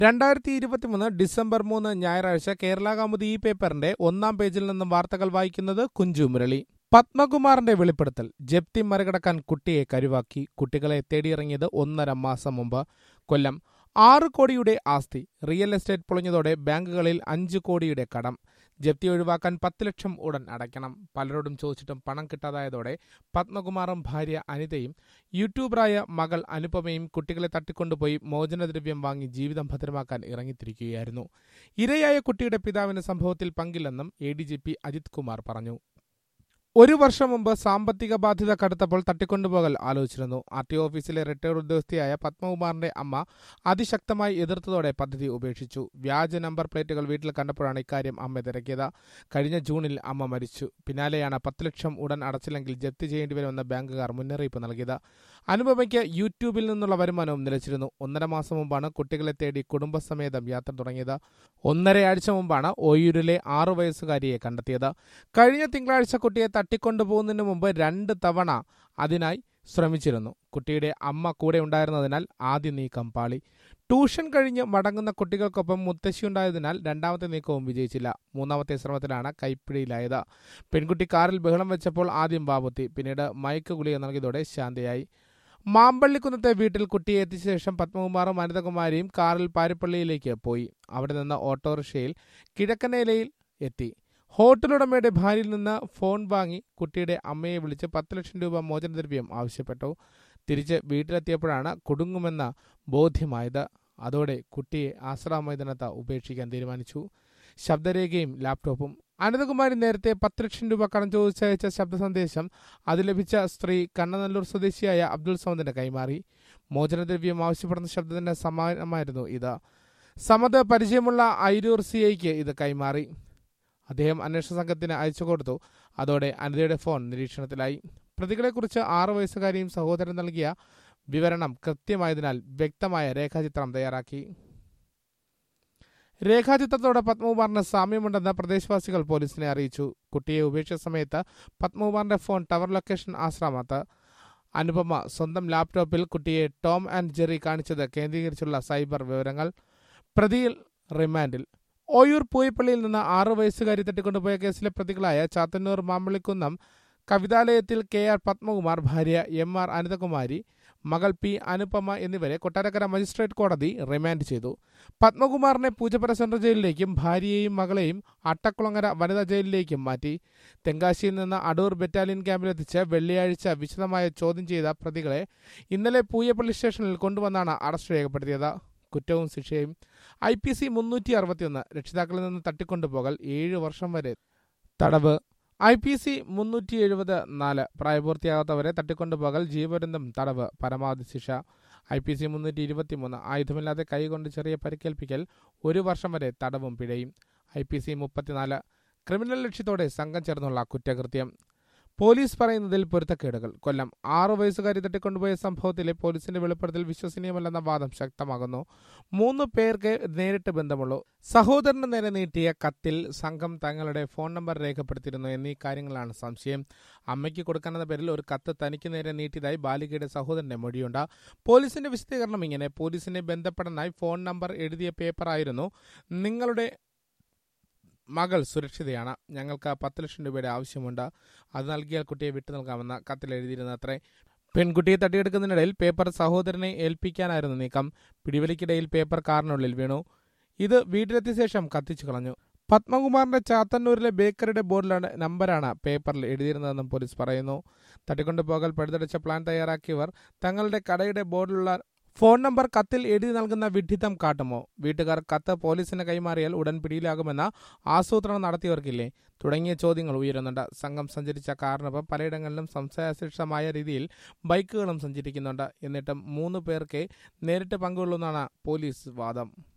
രണ്ടായിരത്തി ഇരുപത്തിമൂന്ന് ഡിസംബർ മൂന്ന് ഞായറാഴ്ച കേരള കൗമുദി ഈ പേപ്പറിന്റെ ഒന്നാം പേജിൽ നിന്നും വാർത്തകൾ വായിക്കുന്നത് കുഞ്ചു മുരളി പത്മകുമാറിന്റെ വെളിപ്പെടുത്തൽ ജപ്തി മറികടക്കാൻ കുട്ടിയെ കരുവാക്കി കുട്ടികളെ തേടിയിറങ്ങിയത് ഒന്നര മാസം മുമ്പ് കൊല്ലം ആറ് കോടിയുടെ ആസ്തി റിയൽ എസ്റ്റേറ്റ് പൊളിഞ്ഞതോടെ ബാങ്കുകളിൽ അഞ്ച് കോടിയുടെ കടം ജപ്തി ഒഴിവാക്കാൻ പത്ത് ലക്ഷം ഉടൻ അടയ്ക്കണം പലരോടും ചോദിച്ചിട്ടും പണം കിട്ടാതായതോടെ പത്മകുമാറും ഭാര്യ അനിതയും യൂട്യൂബറായ മകൾ അനുപമയും കുട്ടികളെ തട്ടിക്കൊണ്ടുപോയി മോചനദ്രവ്യം വാങ്ങി ജീവിതം ഭദ്രമാക്കാൻ ഇറങ്ങിത്തിരിക്കുകയായിരുന്നു ഇരയായ കുട്ടിയുടെ പിതാവിന് സംഭവത്തിൽ പങ്കില്ലെന്നും A D G P Ajith Kumar പറഞ്ഞു ഒരു വർഷം മുമ്പ് സാമ്പത്തിക ബാധ്യത കടുത്തപ്പോൾ തട്ടിക്കൊണ്ടുപോകൽ ആലോചിച്ചിരുന്നു ആർ ടി ഓഫീസിലെ റിട്ടയർഡ് ഉദ്യോഗസ്ഥയായ പത്മകുമാറിന്റെ അമ്മ അതിശക്തമായി എതിർത്തതോടെ പദ്ധതി ഉപേക്ഷിച്ചു വ്യാജ നമ്പർ പ്ലേറ്റുകൾ വീട്ടിൽ കണ്ടപ്പോഴാണ് ഇക്കാര്യം അമ്മ തിരക്കിയത് കഴിഞ്ഞ ജൂണിൽ അമ്മ മരിച്ചു പിന്നാലെയാണ് പത്ത് ലക്ഷം ഉടൻ അടച്ചില്ലെങ്കിൽ ജപ്തി ചെയ്യേണ്ടി വരുമെന്ന് ബാങ്കുകാർ മുന്നറിയിപ്പ് നൽകിയത് അനുപമയ്ക്ക് യൂട്യൂബിൽ നിന്നുള്ള വരുമാനവും നിലച്ചിരുന്നു ഒന്നര മാസം മുമ്പാണ് കുട്ടികളെ തേടി കുടുംബസമേതം യാത്ര തുടങ്ങിയത് ഒന്നരയാഴ്ച മുമ്പാണ് ഓയൂരിലെ ആറു വയസ്സുകാരിയെ കണ്ടെത്തിയത് കഴിഞ്ഞ തിങ്കളാഴ്ച കുട്ടിയെ തട്ടിക്കൊണ്ടുപോകുന്നതിന് മുമ്പ് രണ്ട് തവണ അതിനായി ശ്രമിച്ചിരുന്നു കുട്ടിയുടെ അമ്മ കൂടെ ഉണ്ടായിരുന്നതിനാൽ ആദ്യ നീക്കം പാളി ട്യൂഷൻ കഴിഞ്ഞ് മടങ്ങുന്ന കുട്ടികൾക്കൊപ്പം മുത്തശ്ശിയുണ്ടായതിനാൽ രണ്ടാമത്തെ നീക്കവും വിജയിച്ചില്ല മൂന്നാമത്തെ ശ്രമത്തിലാണ് കൈപ്പിടിയിലായത് പെൺകുട്ടി കാറിൽ ബഹളം വെച്ചപ്പോൾ ആദ്യം ബാബുത്തി പിന്നീട് മയക്ക് ഗുളിക നൽകിയതോടെ ശാന്തയായി മാമ്പള്ളിക്കുന്നത്തെ വീട്ടിൽ കുട്ടിയെ എത്തിച്ച ശേഷം പത്മകുമാറും അനിതകുമാരിയും കാറിൽ പാരിപ്പള്ളിയിലേക്ക് പോയി അവിടെ നിന്ന് ഓട്ടോറിക്ഷയിൽ കിഴക്കനേലയിൽ എത്തി ഹോട്ടലുടമയുടെ ഭാര്യയിൽ നിന്ന് ഫോൺ വാങ്ങി കുട്ടിയുടെ അമ്മയെ വിളിച്ച് പത്ത് ലക്ഷം രൂപ മോചനദ്രവ്യം ആവശ്യപ്പെട്ടു തിരിച്ച് വീട്ടിലെത്തിയപ്പോഴാണ് കുടുങ്ങുമെന്ന ബോധ്യമായത് അതോടെ കുട്ടിയെ ആശ്രാ മൈതാനത്ത് ഉപേക്ഷിക്കാൻ തീരുമാനിച്ചു ശബ്ദരേഖയും ലാപ്ടോപ്പും അനന്തകുമാരി നേരത്തെ പത്ത് ലക്ഷം രൂപ കടം ചോദിച്ചയച്ച ശബ്ദ സന്ദേശം അത് ലഭിച്ച സ്ത്രീ കണ്ണനല്ലൂർ സ്വദേശിയായ അബ്ദുൾ സമദിന് കൈമാറി മോചനദ്രവ്യം ആവശ്യപ്പെടുന്ന ശബ്ദത്തിന്റെ സമാനമായിരുന്നു ഇത് സമദ് പരിചയമുള്ള ഐരൂർ സി ഐക്ക് ഇത് കൈമാറി അദ്ദേഹം അന്വേഷണ സംഘത്തിന് അയച്ചു കൊടുത്തു അതോടെ അനിതയുടെ ഫോൺ നിരീക്ഷണത്തിലായി പ്രതികളെക്കുറിച്ച് ആറു വയസ്സുകാരിയും സഹോദരൻ നൽകിയ വിവരണം കൃത്യമായതിനാൽ വ്യക്തമായ രേഖാചിത്രം തയ്യാറാക്കി രേഖാചിത്രത്തോടെ പത്മകുമാറിന് സാമ്യമുണ്ടെന്ന് പ്രദേശവാസികൾ പോലീസിനെ അറിയിച്ചു കുട്ടിയെ ഉപേക്ഷിച്ച സമയത്ത് പത്മകുമാറിന്റെ ഫോൺ ടവർ ലൊക്കേഷൻ ആശ്രാമത്ത് അനുപമ സ്വന്തം ലാപ്ടോപ്പിൽ കുട്ടിയെ ടോം ആൻഡ് ജെറി കാണിച്ചത് കേന്ദ്രീകരിച്ചുള്ള സൈബർ വിവരങ്ങൾ പ്രതിയിൽ റിമാൻഡിൽ ഓയൂർ പൂയപ്പള്ളിയിൽ നിന്ന് ആറു വയസ്സുകാരി തട്ടിക്കൊണ്ടുപോയ കേസിലെ പ്രതികളായ ചാത്തന്നൂർ മാമ്പള്ളിക്കുന്നം കവിതാലയത്തിൽ കെ ആർ പത്മകുമാർ ഭാര്യ എം ആർ അനിതകുമാരി മകൾ പി അനുപമ എന്നിവരെ കൊട്ടാരക്കര മജിസ്ട്രേറ്റ് കോടതി റിമാൻഡ് ചെയ്തു പത്മകുമാറിനെ പൂജപ്പുര സെൻട്രൽ ജയിലിലേക്കും ഭാര്യയെയും മകളെയും അട്ടക്കുളങ്ങര വനിതാ ജയിലിലേക്കും മാറ്റി തെങ്കാശിയിൽ നിന്ന് അടൂർ ബറ്റാലിയൻ ക്യാമ്പിലെത്തിച്ച് വെള്ളിയാഴ്ച വിശദമായ ചോദ്യം ചെയ്ത പ്രതികളെ ഇന്നലെ പൂയപ്പള്ളി സ്റ്റേഷനിൽ കൊണ്ടുവന്നാണ് അറസ്റ്റ് രേഖപ്പെടുത്തിയത് കുറ്റവും ശിക്ഷയും ഐ പി സി മുന്നൂറ്റി അറുപത്തിയൊന്ന് രക്ഷിതാക്കളിൽ നിന്ന് തട്ടിക്കൊണ്ടുപോകൽ ഏഴ് വർഷം വരെ തടവ് ഐ പി സി മുന്നൂറ്റി എഴുപത് നാല് പ്രായപൂർത്തിയാകാത്തവരെ തട്ടിക്കൊണ്ടുപോകൽ ജീവപര്യന്തം തടവ് പരമാവധി ശിക്ഷ ഐ പി സി മുന്നൂറ്റി ഇരുപത്തിമൂന്ന് ആയുധമില്ലാതെ കൈകൊണ്ട് ചെറിയ പരിക്കേൽപ്പിക്കൽ ഒരു വർഷം വരെ തടവും പിഴയും ഐ പി സി മുപ്പത്തിനാല് ക്രിമിനൽ ലക്ഷ്യത്തോടെ സംഘം ചേർന്നുള്ള കുറ്റകൃത്യം പോലീസ് പറയുന്നതിൽ പൊരുത്തക്കേടുകൾ കൊല്ലം ആറു വയസ്സുകാരി തട്ടിക്കൊണ്ടുപോയ സംഭവത്തിലെ പോലീസിന്റെ വെളിപ്പെടുത്തൽ വിശ്വസനീയമല്ലെന്ന വാദം ശക്തമാകുന്നു മൂന്ന് പേർക്ക് നേരിട്ട് ബന്ധമുള്ളൂ സഹോദരന് നേരെ നീട്ടിയ കത്തിൽ സംഘം തങ്ങളുടെ ഫോൺ നമ്പർ രേഖപ്പെടുത്തിയിരുന്നു എന്നീ കാര്യങ്ങളാണ് സംശയം അമ്മയ്ക്ക് കൊടുക്കാനെന്ന പേരിൽ ഒരു കത്ത് തനിക്ക് നേരെ നീട്ടിയതായി ബാലികയുടെ സഹോദരന്റെ മൊഴിയുണ്ട് പോലീസിന്റെ വിശദീകരണം ഇങ്ങനെ പോലീസിനെ ബന്ധപ്പെടാനായി ഫോൺ നമ്പർ എഴുതിയ പേപ്പറായിരുന്നു നിങ്ങളുടെ മകൾ സുരക്ഷിതയാണ് ഞങ്ങൾക്ക് പത്ത് ലക്ഷം രൂപയുടെ ആവശ്യമുണ്ട് അത് നൽകിയാൽ കുട്ടിയെ വിട്ടു നൽകാമെന്ന് കത്തിൽ എഴുതിയിരുന്നത്രേ പെൺകുട്ടിയെ തട്ടിയെടുക്കുന്നതിനിടയിൽ പേപ്പർ സഹോദരനെ ഏൽപ്പിക്കാനായിരുന്നു നീക്കം പിടിവലിക്കിടയിൽ പേപ്പർ കാറിനുള്ളിൽ വീണു ഇത് വീട്ടിലെത്തിയ ശേഷം കത്തിച്ചു കളഞ്ഞു പത്മകുമാറിന്റെ ചാത്തന്നൂരിലെ ബേക്കറിയുടെ ബോർഡിലാണ് നമ്പറാണ് പേപ്പറിൽ എഴുതിയിരുന്നതെന്നും പോലീസ് പറയുന്നു തട്ടിക്കൊണ്ടുപോകൽ പഴുതടച്ച പ്ലാൻ തയ്യാറാക്കിയവർ തങ്ങളുടെ കടയുടെ ബോർഡിലുള്ള ഫോൺ നമ്പർ കത്തിൽ എഴുതി നൽകുന്ന വിഡ്ഢിത്തം കാട്ടുമോ വീട്ടുകാർ കത്ത് പോലീസിന് കൈമാറിയാൽ ഉടൻ പിടിയിലാകുമെന്ന ആസൂത്രണം നടത്തിയവർക്കില്ലേ തുടങ്ങിയ ചോദ്യങ്ങൾ ഉയരുന്നുണ്ട് സംഘം സഞ്ചരിച്ച കാറിനൊപ്പം പലയിടങ്ങളിലും സംശയാശിഷ്ടമായ രീതിയിൽ ബൈക്കുകളും സഞ്ചരിക്കുന്നുണ്ട് എന്നിട്ടും മൂന്ന് പേർക്ക് നേരിട്ട് പങ്കുകൊള്ളുന്നതാണ് പോലീസ് വാദം